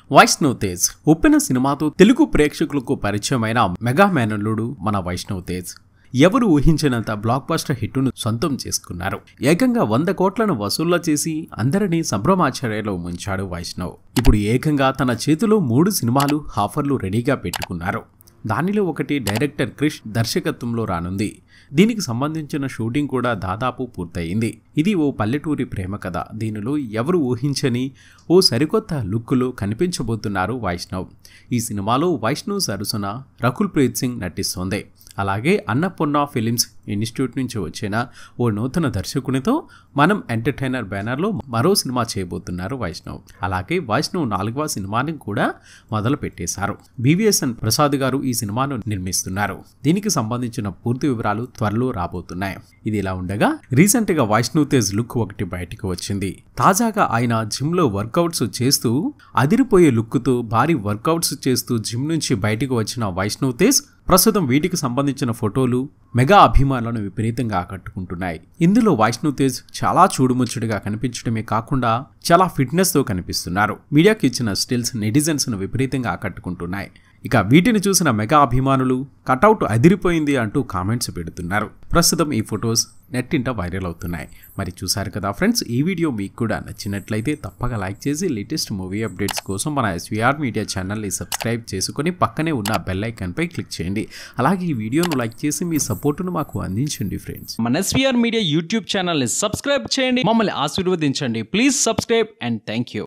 వైష్ణవ్ తేజ్ ఉప్పెన సినిమాతో తెలుగు ప్రేక్షకులకు పరిచయమైన మెగా మేనల్లుడు మన వైష్ణవ్ తేజ్ ఎవరు ఊహించినంత బ్లాక్ బస్టర్ హిట్టును సొంతం చేసుకున్నారు ఏకంగా వంద కోట్లను వసూళ్ల చేసి అందరినీ సంభ్రమాచార్యలో ముంచాడు వైష్ణవ్ ఇప్పుడు ఏకంగా తన చేతిలో మూడు సినిమాలు ఆఫర్లు రెడీగా పెట్టుకున్నారు దానిలో ఒకటి డైరెక్టర్ క్రిష్ దర్శకత్వంలో రానుంది దీనికి సంబంధించిన షూటింగ్ కూడా దాదాపు పూర్తయింది ఇది ఓ పల్లెటూరి ప్రేమ కథ దీనిలో ఎవరు ఊహించని ఓ సరికొత్త లుక్లో కనిపించబోతున్నారు వైష్ణవ్ ఈ సినిమాలో వైష్ణవ్ సరసన రకుల్ ప్రీత్ సింగ్ నటిస్తోంది అలాగే అన్నపూర్ణ ఫిలిమ్స్ ఇన్స్టిట్యూట్ నుంచి వచ్చిన ఓ నూతన దర్శకునితో మనం ఎంటర్టైనర్ బ్యానర్లో మరో సినిమా చేయబోతున్నారు వైష్ణవ్ అలాగే వైష్ణవ్ నాలుగవ సినిమాని కూడా మొదలు పెట్టేశారు బీవీఎస్ఎన్ ప్రసాద్ గారు ఈ సినిమాను నిర్మిస్తున్నారు దీనికి సంబంధించిన పూర్తి వివరాలు త్వరలో రాబోతున్నాయి ఇది ఇలా ఉండగా రీసెంట్ గా వైష్ణవ్ తేజ్ లుక్ ఒకటి బయటకు వచ్చింది తాజాగా ఆయన జిమ్ లో వర్కౌట్స్ చేస్తూ అదిరిపోయే లుక్తో భారీ వర్కౌట్స్ చేస్తూ జిమ్ నుంచి బయటకు వచ్చిన వైష్ణవ్ తేజ్ ప్రస్తుతం వీటికి సంబంధించిన ఫోటోలు మెగా అభిమానులను విపరీతంగా ఆకట్టుకుంటున్నాయి ఇందులో వైష్ణవ్ తేజ్ చాలా చూడుముచ్చుడుగా కనిపించడమే కాకుండా చాలా ఫిట్నెస్ తో కనిపిస్తున్నారు మీడియాకి ఇచ్చిన స్టిల్స్ నెటిజన్స్ ను విపరీతంగా ఆకట్టుకుంటున్నాయి ఇక వీటిని చూసిన మెగా అభిమానులు కటౌట్ అదిరిపోయింది అంటూ కామెంట్స్ పెడుతున్నారు ప్రస్తుతం ఈ ఫొటోస్ నెట్టింట వైరల్ అవుతున్నాయి మరి చూసారు కదా ఫ్రెండ్స్ ఈ వీడియో మీకు కూడా నచ్చినట్లయితే తప్పక లైక్ చేసి లేటెస్ట్ మూవీ అప్డేట్స్ కోసం మన ఎస్వీఆర్ మీడియా ఛానల్ని సబ్స్క్రైబ్ చేసుకొని పక్కనే ఉన్న బెల్ ఐకాన్పై క్లిక్ చేయండి అలాగే ఈ వీడియోను లైక్ చేసి మీ సపోర్టును మాకు అందించండి ఫ్రెండ్స్ మన ఎస్వీఆర్ మీడియా యూట్యూబ్ ఛానల్ని సబ్స్క్రైబ్ చేయండి మమ్మల్ని ఆశీర్వదించండి please subscribe and thank you